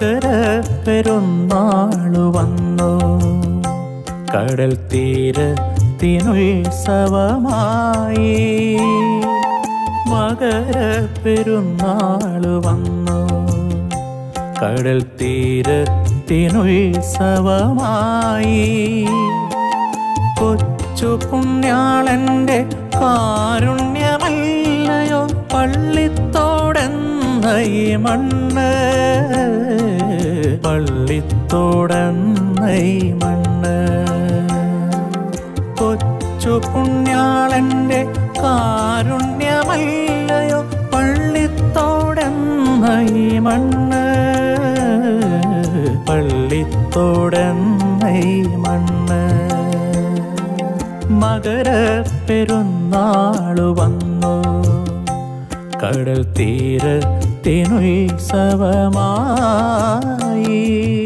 മകര പെരുന്നാളു വന്നു കടൽ തീരത്തിനുത്സവമായി മകര പെരുന്നാളു വന്നു കടൽ തീരത്തിനുത്സവമായി കൊച്ചു പുണ്യാളന്റെ കാരുണ്യമല്ലയോ പള്ളിത്തോടെന്ന ഈ മണ്ണ് പള്ളിത്തോടെന്ന ഈ മണ്ണ് കൊച്ചു പുണ്യാളന്റെ കാരുണ്യമല്ലയോ പള്ളിത്തോടെന്ന ഈ മണ്ണ് പള്ളിത്തോടെന്ന ഈ മണ്ണ് മകര പെരുന്നാളു വന്നു കടൽ തീരത്തിനുത്സവമായി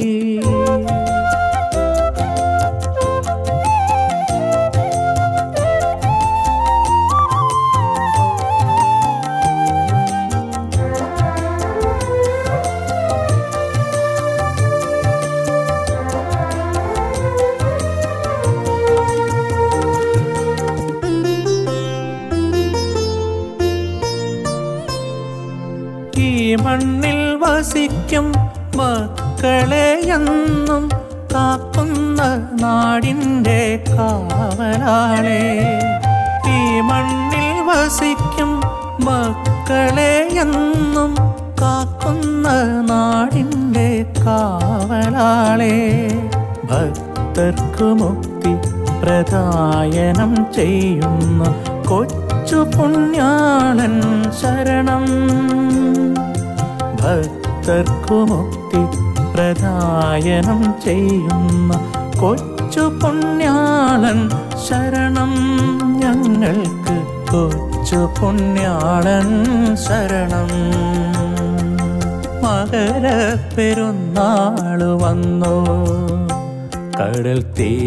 ഈ മണ്ണിൽ വസിക്കും മക്കളെ എന്നും കാക്കുന്ന നാടിൻ്റെ കാവലാളെ ഈ മണ്ണിൽ വസിക്കും മക്കളെ എന്നും കാക്കുന്ന നാടിൻ്റെ കാവലാളെ ഭക്തർക്കു മുക്തി പ്രദായനം ചെയ്യുന്ന കൊച്ചു പുണ്യാളൻ ശരണം ഭക്തർക്കു മുക്തി പ്രദായനം ചെയ്യുന്ന കൊച്ചു പുണ്യാളൻ ശരണം ഞങ്ങൾക്ക് കൊച്ചു പുണ്യാളൻ ശരണം മകര പെരുന്നാള് വന്നു കടൽ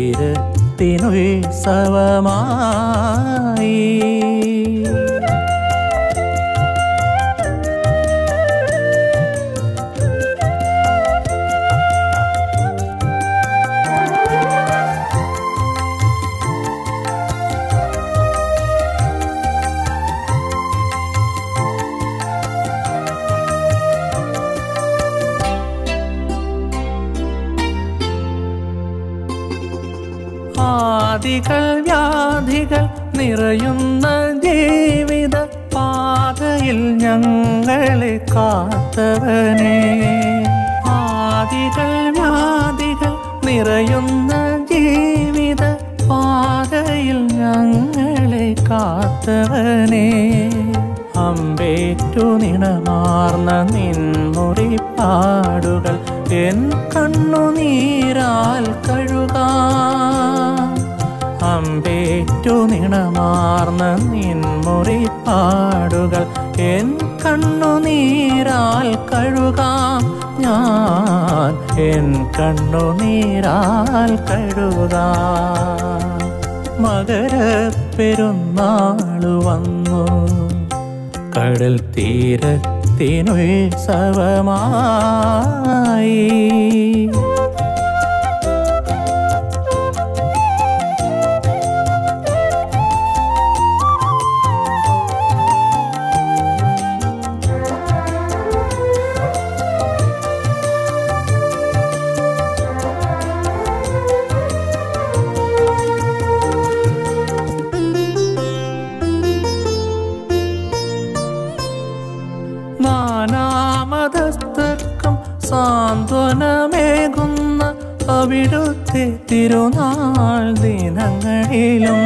തീരത്തിനുത്സവമായി ആദികൾ വ്യാധികൾ നിറയുന്ന ജീവിത പാതയിൽ ഞങ്ങളെ കാത്തവനെ ആദികൾ വ്യാധികൾ നിറയുന്ന ജീവിത പാതയിൽ ഞങ്ങളെ കാത്തവനെ അമ്പേറ്റു നിണമാർന്ന നിൻമുറിപ്പാടുകൾ എൻ കണ്ണുനീരാൽ കഴുകാം അമ്പേറ്റു നിണമാർന്ന നിൻമുറിപ്പാടുകൾ എൻ കണ്ണുനീരാൽ കഴുകാം ഞാൻ എൻ കണ്ണുനീരാൽ കഴുകാം മകര പെരുന്നാളു വന്നു കടൽ തീരത്തിനുത്സവമായി നാനാമതസ്ഥർക്കും സാന്ത്വനമേകുന്ന അവിടുത്തെ തിരുനാൾ ദിനങ്ങളിലും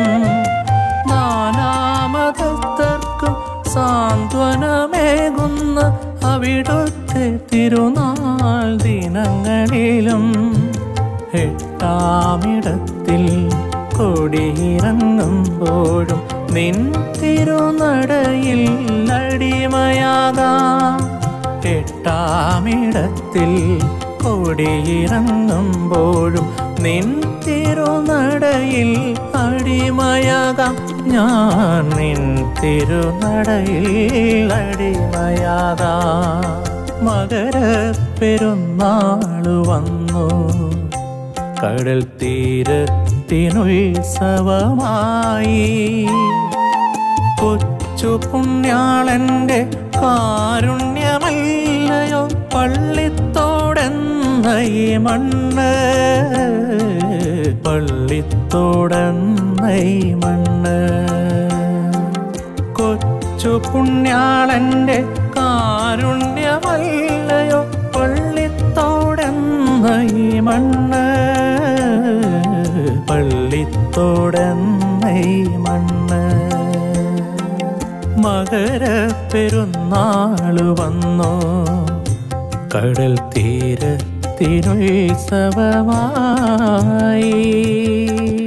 നാനാമതസ്ഥർക്കും സാന്ത്വനമേകുന്ന അവിടുത്തെ തിരുനാൾ ദിനങ്ങളിലും എട്ടാമിടത്തിൽ കൊടിയിറങ്ങുമ്പോഴും നിൻ തിരുനടയിൽ അടിമയാകാം എട്ടാമിടത്തിൽ കൊടിയിറങ്ങുമ്പോഴും നിൻ തിരുനടയിൽ അടിമയാകാം ഞാൻ നിൻ തിരുനടയിൽ അടിമയാകാം മകര പെരുന്നാളു വന്നു കടൽ തീരത്തിനുത്സവമായി കൊച്ചു പുണ്യാളന്റെ കാരുണ്യമല്ലയോ പള്ളിത്തോടെന്ന ഈ മണ്ണ് പള്ളിത്തോടെന്ന ഈ മണ്ണ് കൊച്ചു പുണ്യാളന്റെ കാരുണ്യമല്ലയോ പള്ളിത്തോടെന്ന ഈ മണ്ണ് പള്ളിത്തോടെന്ന ഈ മണ്ണ് മകര പെരുന്നാള് വന്നു കടൽ തീരത്തിനുത്സവമായി